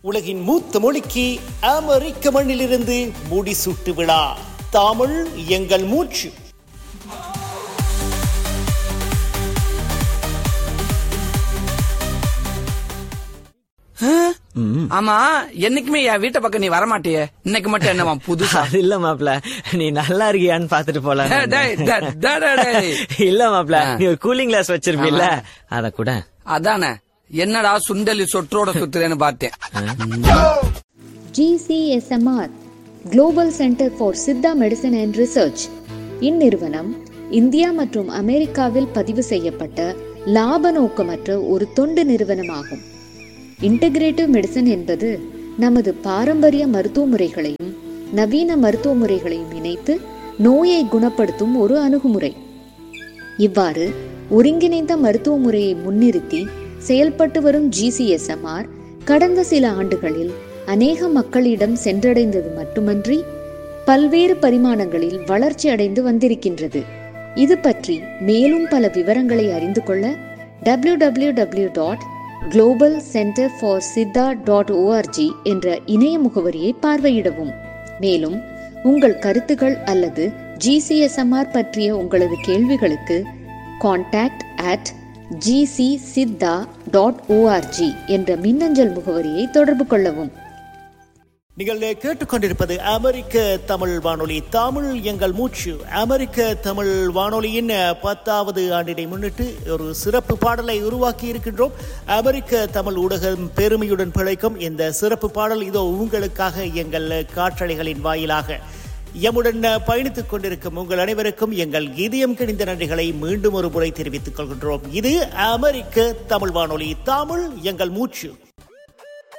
உலகின் மூத்த மொழிக்கு அமெரிக்க மண்ணிலிருந்து முடிசூட்டு விழா தமிழ் எங்கள் மூச்சு ஆமா என்னைக்குமே என் வீட்டை பக்கம் நீ வரமாட்டியே இன்னைக்கு மட்டும் என்னவா புதுசா அது இல்ல மாப்ள நீ நல்லா இருக்கியான்னு பாத்துட்டு போலாம் டேய், டேய், டேய், டேய், டேய், டேய். இல்ல மாப்ள ஆ. நீ ஒரு கூலிங் கிளாஸ் வச்சிருப்பீல்ல அத கூட அதானே என்னடா சுண்டலி சொற்றோட சுத்துறேன்னு பார்த்தேன் GCSMR Global Center for Siddha medicine and research இந்நிறுவனம் இந்தியா மற்றும் அமெரிக்காவில் பதிவு செய்யப்பட்ட லாப நோக்கமற்ற ஒரு தொண்டு நிறுவனமாகும் இன்டகிரேட்டிவ் மெடிசன் என்பது நமது பாரம்பரிய மருத்துவ முறைகளையும் நவீன மருத்துவ முறைகளையும் இணைத்து நோயை குணப்படுத்தும் ஒரு அணுகுமுறை இவ்வாறு ஒருங்கிணைந்த மருத்துவ முறையை முன்னிறுத்தி செயல்பட்டு வரும் ஜிசிஎஸ்எம்ஆர் கடந்த சில ஆண்டுகளில் அநேக மக்களிடம் சென்றடைந்தது மட்டுமன்றி பல்வேறு பரிமாணங்களில் வளர்ச்சி அடைந்து வந்திருக்கின்றது இது பற்றி மேலும் பல விவரங்களை அறிந்து கொள்ள W W W dot global center for Siddha dot O R G என்ற இணைய முகவரியை பார்வையிடவும் மேலும் உங்கள் கருத்துகள் அல்லது ஜிசிஎஸ்எம்ஆர் பற்றிய உங்களது கேள்விகளுக்கு contact at GC Siddha dot O R G என்ற மின்னஞ்சல் முகவரியை தொடர்பு கொள்ளவும் நீங்கள் கேட்டுக்கொண்டிருப்பது அமெரிக்க தமிழ் வானொலி தமிழ் எங்கள் மூச்சு அமெரிக்க தமிழ் வானொலியின் பத்தாவது ஆண்டினை முன்னிட்டு ஒரு சிறப்பு பாடலை உருவாக்கி இருக்கின்றோம் அமெரிக்க தமிழ் ஊடகம் பெருமையுடன் பிழைக்கும் இந்த சிறப்பு பாடல் இதோ உங்களுக்காக எங்கள் காற்றலைகளின் வாயிலாக எம்முடன் பயணித்துக் கொண்டிருக்கும் உங்கள் அனைவருக்கும் எங்கள் இதயம் கிணிந்த நன்றிகளை மீண்டும் ஒரு முறை தெரிவித்துக் கொள்கின்றோம் இது அமெரிக்க தமிழ் வானொலி தமிழ் எங்கள் மூச்சு